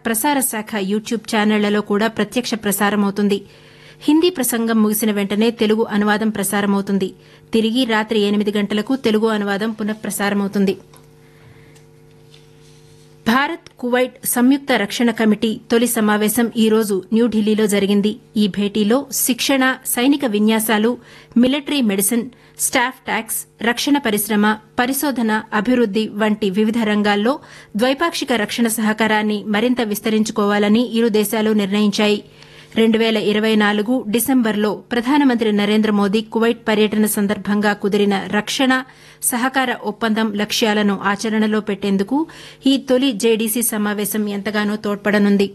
ప్రసార శాఖ యూట్యూబ్ ఛానళ్లలో కూడా ప్రత్యక్ష ప్రసారమవుతుంది హిందీ ప్రసంగం ముగిసిన వెంటనే తెలుగు అనువాదం ప్రసారమవుతుంది తిరిగి రాత్రి ఎనిమిది గంటలకు తెలుగు అనువాదం పునఃప్రసారమవుతుంది భారత్ కువైట్ సంయుక్త రక్షణ కమిటీ తొలి సమావేశం ఈ రోజు న్యూఢిల్లీలో జరిగింది ఈ భేటీలో శిక్షణ సైనిక విన్యాసాలు మిలిటరీ మెడిసిన్ స్టాఫ్ ట్యాక్స్ రక్షణ పరిశ్రమ పరిశోధన అభివృద్ది వంటి వివిధ రంగాల్లో ద్వైపాక్షిక రక్షణ సహకారాన్ని మరింత విస్తరించుకోవాలని ఇరు దేశాలు నిర్ణయించాయి రెండు పేల ఇరవై నాలుగు డిసెంబర్లో ప్రధానమంత్రి నరేంద్ర మోదీ కువైట్ పర్యటన సందర్భంగా కుదిరిన రక్షణ సహకార ఒప్పందం లక్ష్యాలను ఆచరణలో పెట్టేందుకు ఈ తొలి జేడీసీ సమావేశం ఎంతగానో తోడ్పడనుంది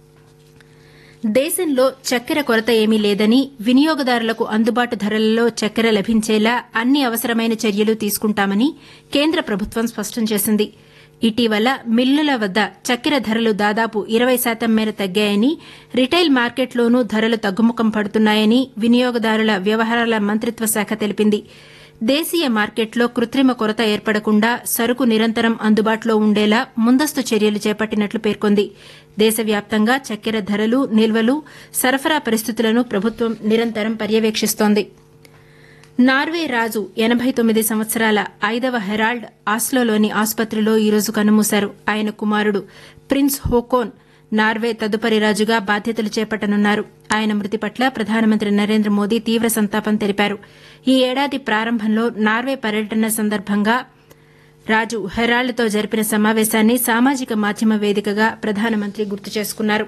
దేశంలో చక్కెర కొరత ఏమీ లేదని వినియోగదారులకు అందుబాటు ధరలలో చక్కెర లభించేలా అన్ని అవసరమైన చర్యలు తీసుకుంటామని కేంద్ర ప్రభుత్వం స్పష్టం చేసింది ఇటీవల మిల్లుల వద్ద చక్కెర ధరలు దాదాపు ఇరవై శాతం మేర తగ్గాయని రిటైల్ మార్కెట్లోనూ ధరలు తగ్గుముఖం పడుతున్నాయని వినియోగదారుల వ్యవహారాల మంత్రిత్వ శాఖ తెలిపింది దేశీయ మార్కెట్లో కృత్రిమ కొరత ఏర్పడకుండా సరుకు నిరంతరం అందుబాటులో ఉండేలా ముందస్తు చర్యలు చేపట్టినట్లు పేర్కొంది దేశవ్యాప్తంగా చక్కెర ధరలు నిల్వలు సరఫరా పరిస్థితులను ప్రభుత్వం నిరంతరం పర్యవేక్షిస్తోంది నార్వే రాజు ఎనబై తొమ్మిది సంవత్సరాల ఐదవ హెరాల్డ్ ఆస్లోలోని ఆసుపత్రిలో ఈరోజు కన్నుమూశారు ఆయన కుమారుడు ప్రిన్స్ హోకోన్ నార్వే తదుపరి రాజుగా బాధ్యతలు చేపట్టనున్నారు ఆయన మృతి పట్ల ప్రధానమంత్రి నరేంద్ర మోదీ తీవ్ర సంతాపం తెలిపారు ఈ ఏడాది ప్రారంభంలో నార్వే పర్యటన సందర్భంగా రాజు హెరాల్డ్తో జరిపిన సమావేశాన్ని సామాజిక మాధ్యమ వేదికగా ప్రధానమంత్రి గుర్తు చేసుకున్నారు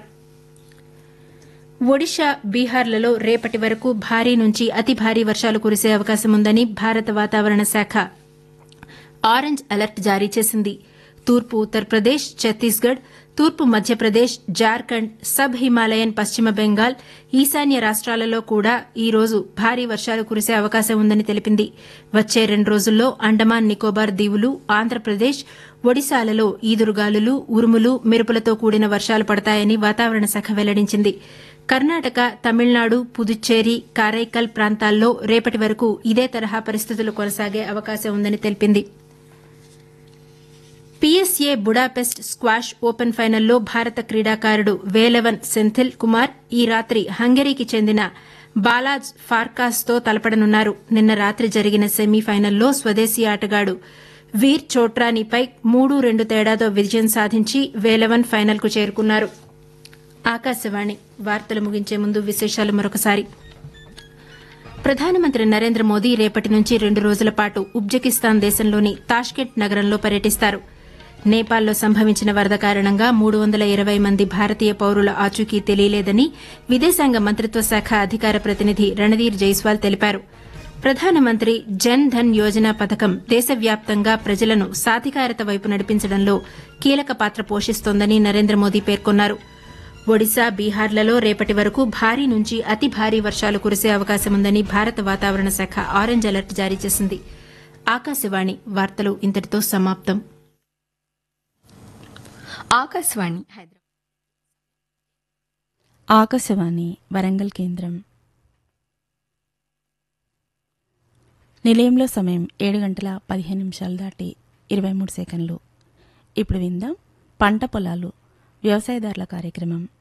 ఒడిషా బీహార్లలో రేపటి వరకు భారీ నుంచి అతి భారీ వర్షాలు కురిసే అవకాశం ఉందని భారత వాతావరణ శాఖ ఆరెంజ్ అలర్ట్ జారీ చేసింది తూర్పు ఉత్తరప్రదేశ్ ఛత్తీస్గఢ్ తూర్పు మధ్యప్రదేశ్ జార్ఖండ్ సబ్ హిమాలయన్ పశ్చిమ బెంగాల్ ఈశాన్య రాష్ట్రాలలో కూడా ఈ రోజు భారీ వర్షాలు కురిసే అవకాశం ఉందని తెలిపింది వచ్చే రెండు రోజుల్లో అండమాన్ నికోబార్ దీవులు ఆంధ్రప్రదేశ్ ఒడిశాలలో ఈదురుగాలులు ఉరుములు మెరుపులతో కూడిన వర్షాలు పడతాయని వాతావరణ శాఖ వెల్లడించింది కర్ణాటక తమిళనాడు పుదుచ్చేరి కారైకల్ ప్రాంతాల్లో రేపటి వరకు ఇదే తరహా పరిస్థితులు కొనసాగే అవకాశం ఉందని తెలిపింది పీఎస్ఏ బుడాపెస్ట్ స్క్వాష్ ఓపెన్ ఫైనల్లో భారత క్రీడాకారుడు వేలవన్ సెంథిల్ కుమార్ ఈ రాత్రి హంగరీకి చెందిన బాలాజ్ ఫార్కాస్తో తలపడనున్నారు నిన్న రాత్రి జరిగిన సెమీఫైనల్లో స్వదేశీ ఆటగాడు వీర్ చోట్రానీపై మూడు రెండు తేడాతో విజయం సాధించి వేలవన్ ఫైనల్కు చేరుకున్నారు ఆకాశవాణి వార్తలు ముగించే ముందు విశేషాలు మరొకసారి ప్రధానమంత్రి నరేంద్ర మోదీ రేపటి నుంచి రెండు రోజుల పాటు ఉజ్బెకిస్తాన్ దేశంలోని తాష్కెంట్ నగరంలో పర్యటిస్తారు నేపాల్లో సంభవించిన వరద కారణంగా మూడు వందల ఇరవై మంది భారతీయ పౌరుల ఆచూకీ తెలియలేదని విదేశాంగ మంత్రిత్వ శాఖ అధికార ప్రతినిధి రణధీర్ జైస్వాల్ తెలిపారు ప్రధానమంత్రి జన్ ధన్ యోజన పథకం దేశవ్యాప్తంగా ప్రజలను సాధికారత వైపు నడిపించడంలో కీలక పాత్ర పోషిస్తోందని నరేంద్ర మోదీ పేర్కొన్నారు ఒడిశా బీహార్లలో రేపటి వరకు భారీ నుంచి అతి భారీ వర్షాలు కురిసే అవకాశముందని భారత వాతావరణ శాఖ ఆరెంజ్ అలర్ట్ జారీ చేసింది ఆకాశవాణి వార్తలు ఇంతటితో సమాప్తం ఆకాశవాణి హైదరాబాద్ ఆకాశవాణి వరంగల్ కేంద్రం నిలయంలో సమయం ఏడు గంటల పదిహేను నిమిషాలు దాటి ఇరవై మూడు సెకండ్లు ఇప్పుడు విందాం పంట పొలాలు వ్యవసాయదారుల కార్యక్రమం